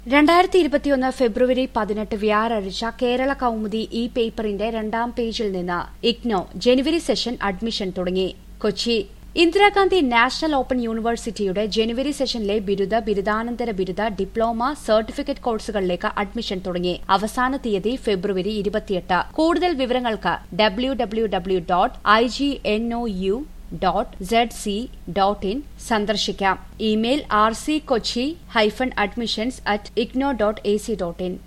രണ്ടായിരത്തി ഇരുപത്തിയൊന്ന് ഫെബ്രുവരി പതിനെട്ട് വ്യാഴാഴ്ച കേരള കൌമുദി ഇ പേപ്പറിന്റെ രണ്ടാം പേജിൽ നിന്ന് ഇഗ്നോ ജനുവരി സെഷൻ അഡ്മിഷൻ തുടങ്ങി കൊച്ചി ഇന്ദിരാഗാന്ധി നാഷണൽ ഓപ്പൺ യൂണിവേഴ്സിറ്റിയുടെ ജനുവരി സെഷനിലെ ബിരുദ ബിരുദാനന്തര ബിരുദ ഡിപ്ലോമ സർട്ടിഫിക്കറ്റ് കോഴ്സുകളിലേക്ക് അഡ്മിഷൻ തുടങ്ങി അവസാന തീയതി ഫെബ്രുവരി ഇരുപത്തിയെട്ട് കൂടുതൽ വിവരങ്ങൾക്ക് W W W dot I G N O U dot Z C dot in സന്ദർശിക്കാം email R C Kochi hyphen admissions at IGNOU dot A C dot in